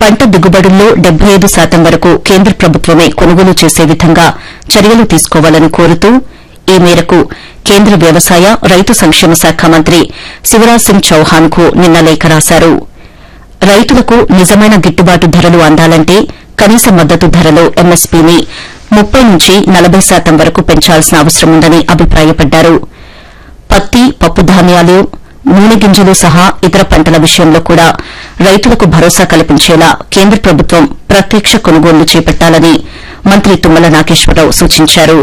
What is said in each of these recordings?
పంట దిగుబడుల్లో డెబ్బై ఐదు శాతం వరకు కేంద్ర ప్రభుత్వమే కొనుగోలు చేసే విధంగా చర్యలు తీసుకోవాలని కోరుతూ ఈ మేరకు కేంద్ర వ్యవసాయ రైతు సంక్షేమ శాఖ మంత్రి శివరాజ్ సింగ్ చౌహాన్ కు నిన్న లేఖ రాశారు రైతులకు నిజమైన గిట్టుబాటు ధరలు అందాలంటే కనీస మద్దతు ధరలో ఎంఎస్పీని ముప్పై నుంచి నలభై శాతం వరకు పెంచాల్సిన అవసరం ఉందని అభిప్రాయపడ్డారు పత్తి పప్పు ధాన్యాలు నూనె గింజలు సహా ఇతర పంటల విషయంలో కూడా రైతులకు భరోసా కల్పించేలా కేంద్ర ప్రభుత్వం ప్రత్యక్ష కొనుగోళ్లు చేపట్టాలని మంత్రి తుమ్మల నాగేశ్వరరావు సూచించారు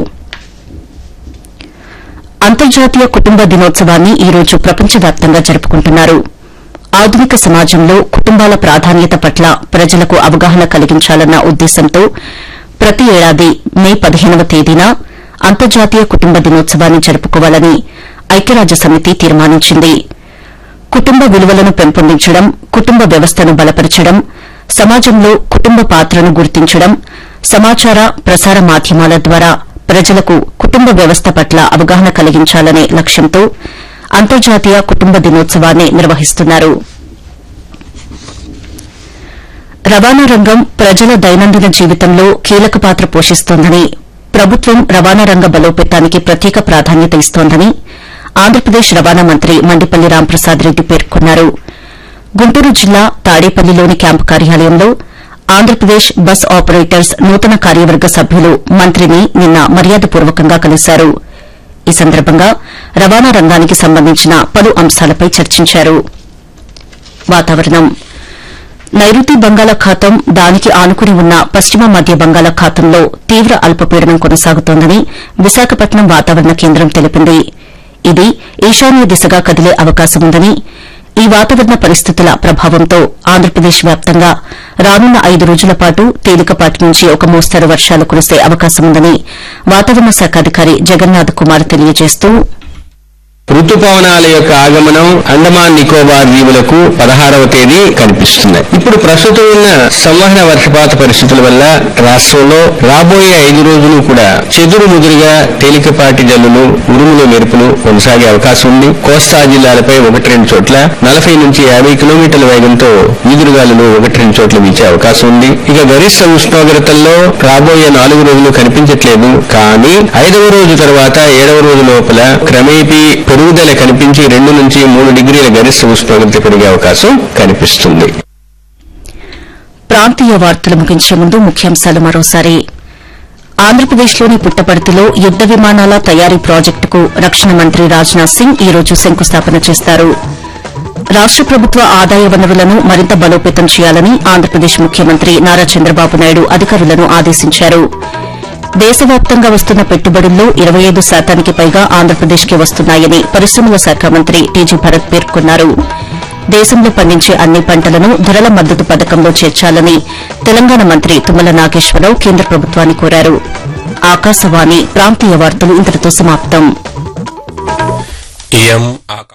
అంతర్జాతీయ కుటుంబ దినోత్సవాన్ని ఈ రోజు ప్రపంచవ్యాప్తంగా జరుపుకుంటున్నారు ఆధునిక సమాజంలో కుటుంబాల ప్రాధాన్యత పట్ల ప్రజలకు అవగాహన కలిగించాలన్న ఉద్దేశంతో ప్రతి ఏడాది మే పదిహేనవ తేదీన అంతర్జాతీయ కుటుంబ దినోత్సవాన్ని జరుపుకోవాలని ఐక్యరాజ్య సమితి తీర్మానించింది కుటుంబ విలువలను పెంపొందించడం కుటుంబ వ్యవస్థను బలపరచడం సమాజంలో కుటుంబ పాత్రను గుర్తించడం సమాచార ప్రసార మాధ్యమాల ద్వారా ప్రజలకు కుటుంబ వ్యవస్థ పట్ల అవగాహన కలిగించాలనే లక్ష్యంతో అంతర్జాతీయ కుటుంబ దినోత్సవాన్ని నిర్వహిస్తున్నారు రవాణా రంగం ప్రజల దైనందిన జీవితంలో కీలక పాత్ర పోషిస్తోందని ప్రభుత్వం రవాణా రంగ బలోపేతానికి ప్రత్యేక ప్రాధాన్యత ఇస్తోందని ఆంధ్రప్రదేశ్ రవాణా మంత్రి మండిపల్లి రాంప్రసాద్ రెడ్డి పేర్కొన్నారు గుంటూరు జిల్లా తాడేపల్లిలోని క్యాంపు కార్యాలయంలో ఆంధ్రప్రదేశ్ బస్ ఆపరేటర్స్ నూతన కార్యవర్గ సభ్యులు మంత్రిని నిన్న మర్యాదపూర్వకంగా కలిశారు ఈ సందర్భంగా రవాణా రంగానికి సంబంధించిన పలు అంశాలపై చర్చించారు వాతావరణం నైరుతి బంగాళాఖాతం దానికి ఆనుకుని ఉన్న పశ్చిమ మధ్య బంగాళాఖాతంలో తీవ్ర అల్పపీడనం కొనసాగుతోందని విశాఖపట్నం వాతావరణ కేంద్రం తెలిపింది ఇది ఈశాన్య దిశగా కదిలే అవకాశం ఉందని ఈ వాతావరణ పరిస్థితుల ప్రభావంతో ఆంధ్రప్రదేశ్ వ్యాప్తంగా రానున్న ఐదు రోజుల పాటు తేలికపాటి నుంచి ఒక మోస్తరు వర్షాలు కురిసే అవకాశముందని వాతావరణ శాఖ అధికారి జగన్నాథ్ కుమార్ తెలియజేస్తూ ఋతుపవనాల యొక్క ఆగమనం అండమాన్ నికోబార్ దీవులకు పదహారవ తేదీ కనిపిస్తుంది ఇప్పుడు ప్రస్తుతం ఉన్న సంవహన వర్షపాత పరిస్థితుల వల్ల రాష్ట్రంలో రాబోయే ఐదు రోజులు కూడా చెదురు ముదురుగా తేలికపాటి జల్లులు ఉరుములు మెరుపులు కొనసాగే అవకాశం ఉంది కోస్తా జిల్లాలపై ఒకటి రెండు చోట్ల నలభై నుంచి యాభై కిలోమీటర్ల వేగంతో ఈదురుగాలులు ఒకటి రెండు చోట్ల వీచే అవకాశం ఉంది ఇక గరిష్ట ఉష్ణోగ్రతల్లో రాబోయే నాలుగు రోజులు కనిపించట్లేదు కానీ ఐదవ రోజు తర్వాత ఏడవ రోజు లోపల క్రమేపీ పెరుగుదల కనిపించి రెండు నుంచి మూడు డిగ్రీల గరిష్ట ఉష్ణోగ్రత పెరిగే అవకాశం కనిపిస్తుంది ప్రాంతీయ వార్తలు ముగించే ముందు ముఖ్యాంశాలు మరోసారి ఆంధ్రప్రదేశ్లోని పుట్టపర్తిలో యుద్ద విమానాల తయారీ ప్రాజెక్టుకు రక్షణ మంత్రి రాజ్నాథ్ సింగ్ ఈ రోజు శంకుస్థాపన చేస్తారు రాష్ట ప్రభుత్వ ఆదాయ వనరులను మరింత బలోపేతం చేయాలని ఆంధ్రప్రదేశ్ ముఖ్యమంత్రి నారా చంద్రబాబు నాయుడు అధికారులను ఆదేశించారు దేశవ్యాప్తంగా వస్తున్న పెట్టుబడుల్లో ఇరవై ఐదు శాతానికి పైగా ఆంధ్రప్రదేశ్కి వస్తున్నాయని పరిశ్రమల శాఖ మంత్రి టీజీ భరత్ పేర్కొన్నారు దేశంలో పండించే అన్ని పంటలను ధరల మద్దతు పథకంలో చేర్చాలని తెలంగాణ మంత్రి తుమ్మల నాగేశ్వరరావు కేంద్ర ప్రభుత్వాన్ని కోరారు ఆకాశవాణి ప్రాంతీయ వార్తలు ఇంతటితో సమాప్తం ఇయం ఆకా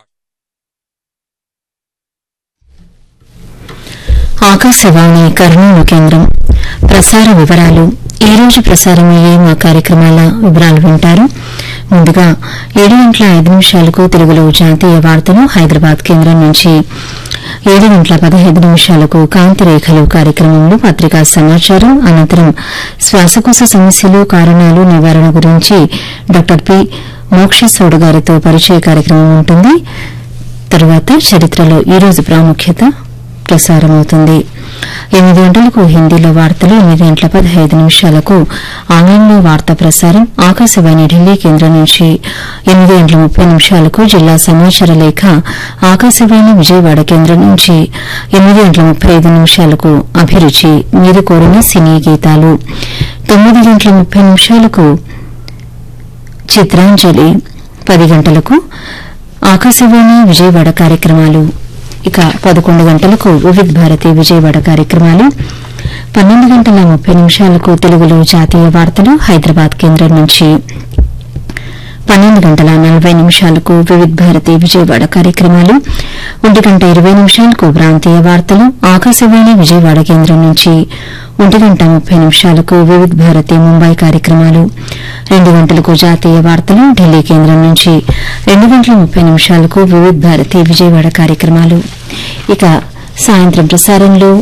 ఆకాశవాణి కర్నూలు కేంద్రం ప్రసార వివరాలు ఈ రోజు ప్రసారమయ్యే మా కార్యక్రమాల వివరాలు వింటారు ముందుగా ఏడు గంటల ఐదు నిమిషాలకు తెలుగులో జాతీయ వార్తలు హైదరాబాద్ కేంద్రం నుంచి ఏడు గంటల పదహైదు నిమిషాలకు కాంతి రేఖలు కార్యక్రమంలో పత్రికా సమాచారం అనంతరం శ్వాసకోశ సమస్యలు కారణాలు నివారణ గురించి డాక్టర్ పి మోక్షేశ్వరుడు గారితో పరిచయ కార్యక్రమం ఉంటుంది తరువాత చరిత్రలో ఈ రోజు ప్రాముఖ్యత ప్రసారమవుతుంది ఎనిమిది గంటలకు హిందీలో వార్తలు ఎనిమిది గంటల పదహైదు నిమిషాలకు ఆంగ్లంలో వార్తా ప్రసారం ఆకాశవాణి ఢిల్లీ కేంద్రం నుంచి ఎనిమిది గంటల ముప్పై నిమిషాలకు జిల్లా సమాచార లేఖ ఆకాశవాణి విజయవాడ కేంద్రం నుంచి ఎనిమిది గంటల ముప్పై ఐదు నిమిషాలకు అభిరుచి మీరు కోరిన సినీ గీతాలు తొమ్మిది గంటల ముప్పై నిమిషాలకు చిత్రాంజలి పది గంటలకు ఆకాశవాణి విజయవాడ కార్యక్రమాలు ఇక పదకొండు గంటలకు వివిధ భారతి విజయవాడ కార్యక్రమాలు పన్నెండు గంటల ముప్పై నిమిషాలకు తెలుగులో జాతీయ వార్తలు హైదరాబాద్ కేంద్రం నుంచి పన్నెండు గంటల నలభై నిమిషాలకు వివిధ భారతి విజయవాడ కార్యక్రమాలు ఒంటి గంట ఇరవై నిమిషాలకు ప్రాంతీయ వార్తలు ఆకాశవాణి విజయవాడ కేంద్రం నుంచి ఒంటి గంట ముప్పై నిమిషాలకు వివిధ భారతి ముంబై కార్యక్రమాలు రెండు గంటలకు జాతీయ వార్తలు ఢిల్లీ కేంద్రం నుంచి రెండు గంటల ముప్పై నిమిషాలకు వివిధ భారతి విజయవాడ కార్యక్రమాలు ఇక సాయంత్రం ప్రసారంలో